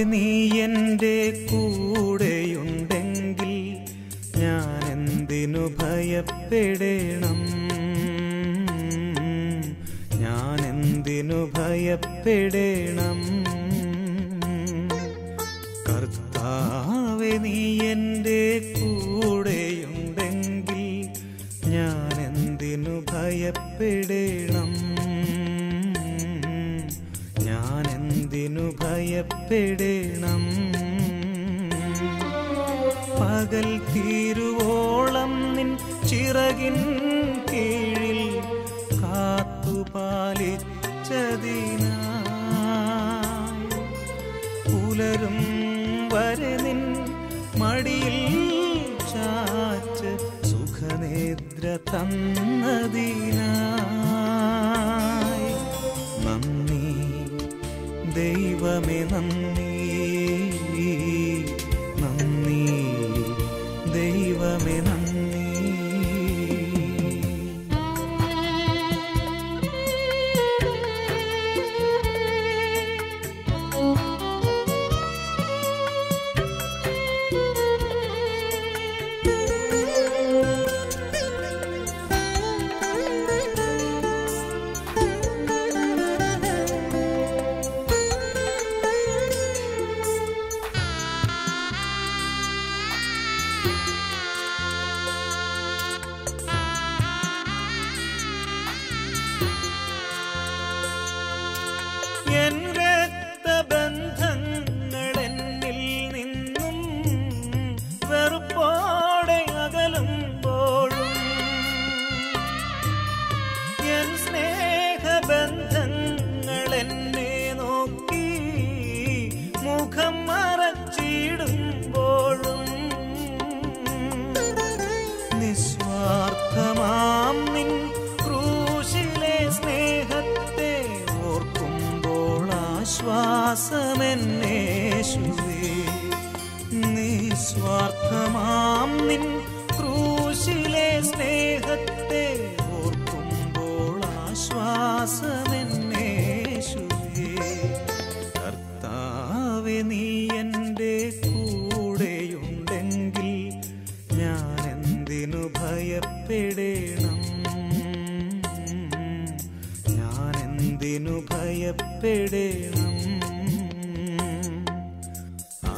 നീ എൻ്റെ കൂടെയുണ്ടെങ്കിൽ ഞാൻ എന്തിനു ഭയപ്പെടണം ഞാൻ എന്തിനു ഭയപ്പെടണം കർത്താവെ നീ എൻ്റെ കൂടെയുണ്ടെങ്കിൽ ഞാൻ എന്തിനു ഭയപ്പെടണം ഞാൻ എന്തിനു ഭയപ്പെടണം പകൽ തീരുവോളം നിൻ ചിറകിൻ കീഴിൽ കാത്തുപാലിച്ചതിനായി പുലരും വരെ നിൻ മടിയിൽ ചാച്ച് സുഖനേദ്ര തന്നതിനായി നന്ദി ദൈവമേ നന്ദി നന്ദി ദൈവമേ നന്ദി എൻ രക്തബന്ധങ്ങൾ എന്നിൽ നിന്നും വെറുപ്പോടെ അകലുമ്പോഴും എൻ സ്നേഹബന്ധങ്ങൾ എന്നെ നോക്കി മുഖം മറച്ചിടുമ്പോഴും നിസ്വാർത്ഥമാം നിൻ ക്രൂശിലെ സ്നേഹത്തെ ഓർക്കുമ്പോൾ ആശ്വാസമെന്നേശുവേ നിസ്വാർത്ഥമാം നിൻ ക്രൂശിലെ സ്നേഹത്തെ ഓർക്കുമ്പോൾ ആശ്വാസമെന്നേശുവേ കർത്താവെ നീ എൻ്റെ കൂടെയുണ്ടെങ്കിൽ ഞാൻ എന്തിനു ഭയപ്പെടണം ഞാൻ എന്തിനു ഭയപ്പെടണം ആ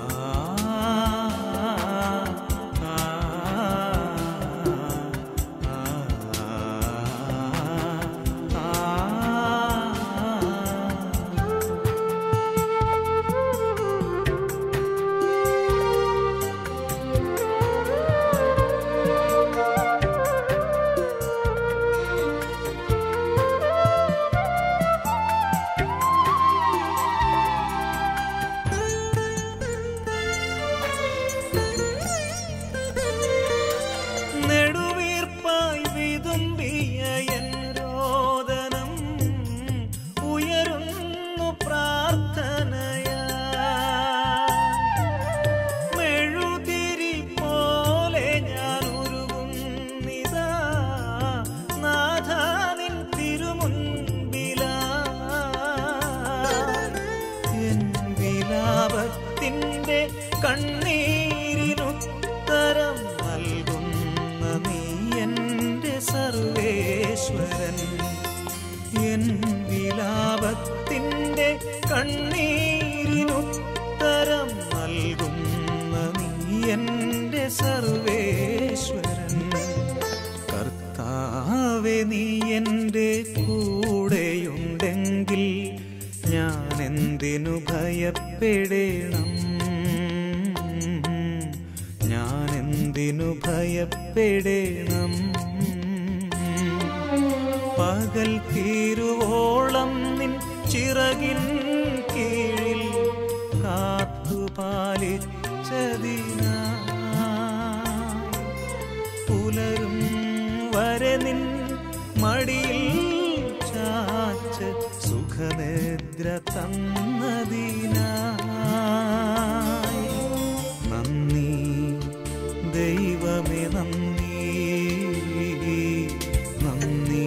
ആ, ആ, ആ. നെടുവീർപ്പായി വിതുമ്പിയ എൻ രോദനം ഉയരുന്നു പ്രാർത്ഥനയാ മെഴുതിരി പോലെ ഞാൻ ഉരുകുന്നിതാ നാഥാനിൻ തിരുമുൻപിലാ എൻ വിലാപത്തിൻ്റെ കണ്ണീരിനുത്തരം നൽകുന്ന നീ എൻ്റെ സർവേശ്വരൻ എൻ വിലാപത്തിൻ്റെ കണ്ണീരിനുത്തരം നൽകുന്ന നീ എൻ്റെ സർവേശ്വരൻ കർത്താവെ നീ എൻ്റെ കൂടെയുണ്ടെങ്കിൽ ഞാൻ എന്തിനു ഭയപ്പെടണം ഞാൻ എന്തിനു ഭയപ്പെടണം പകൽ തീരുവോളം നിൻ ചിറകിൻ കീഴിൽ കാത്തുപാലിച്ചതിനായി പുലരും വരെ നിൻ മടിയിൽ ചാച്ച് സുഖനിദ്ര തന്നതിനായി നന്ദി ദൈവമേ നന്ദി നന്ദി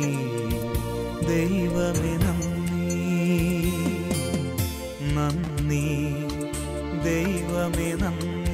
ദൈവമേ നന്ദി നന്ദി ദൈവമേ നന്ദി